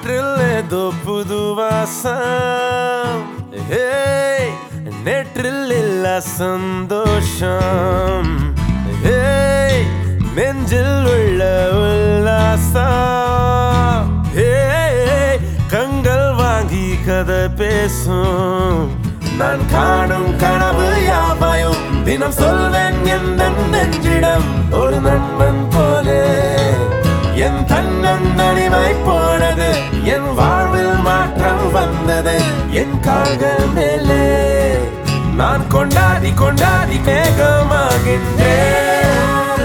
காற்றில் ஏதோ புது வாசம் ஹேய், நேற்றில் இல்ல சந்தோஷம் ஹேய், நெஞ்சில் உள்ள உல்லாசம் ஹேய், கண்கள் வாங்கி கதை பேசும் நான் காணும் கனவு யாவையும் தினம் சொல்வேன் எந்த நெஞ்சிடம் ஒரு நண்பன் போலே என் தன்னன் தனிமை போனது என் வாழ்வில் மாற்றம் வந்தது என் கால்கள் மேலே நான் கொண்டாடி கொண்டாடி மேகமாகின்றேன்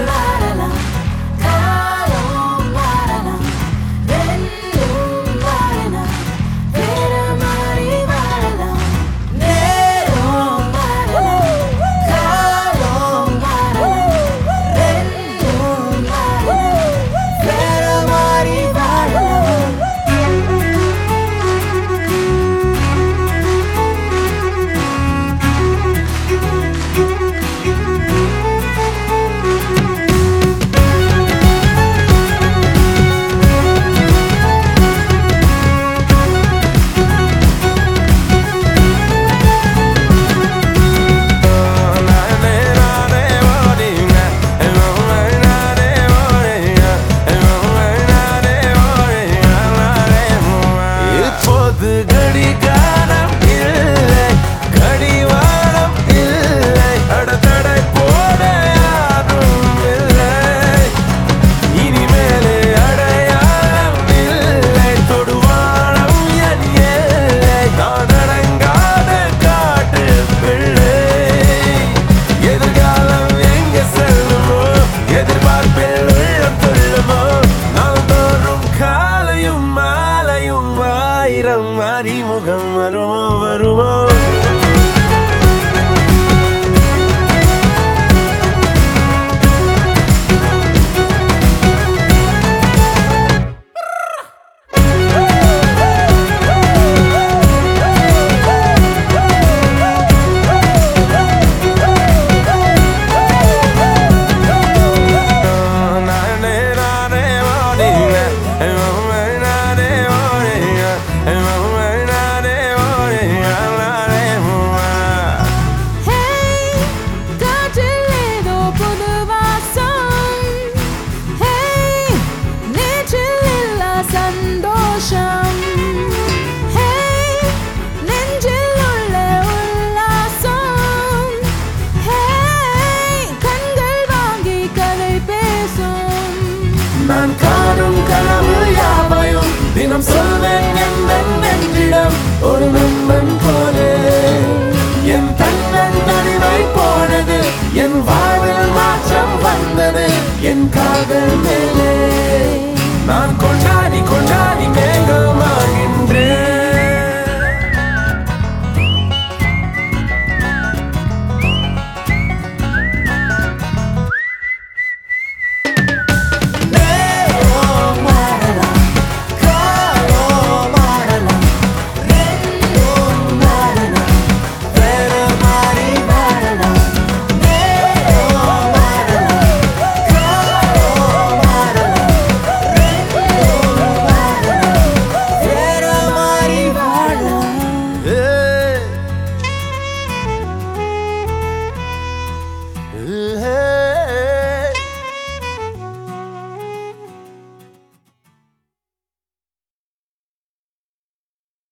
இப்போது கடிகாரம் இல்லை கடிவாளம் இல்லை அடத்தடை போட யாரும் இல்லை இனிமேலே அடையாளம் இல்லை தொடுவானம் என் எல்லை நான் அடங்காத காட்டு பிள்ளை எதிர்காலம் எங்க செல்லுமோ எதிர்பார்ப்பில் உள்ளம் துள்ளுமோ நான் தோறும் காலையும் மாலையும் ஆயிரம் அறிமுகம் வருமோ வருமோ சந்தோஷம் Hey, நெஞ்சில் உள்ள உல்லாசம் Hey, கண்கள் வாங்கி கதை பேசும் நான் காணும் கனவு யாவையும் தினம் சொல்வேன் எந்த நெஞ்சிடம் ஒரு நண்பன் போலே என் தன்னன் தனிமை போனது என் வாழ்வில் மாற்றம் வந்தது என் காதல் மேலே நான் கொண்ட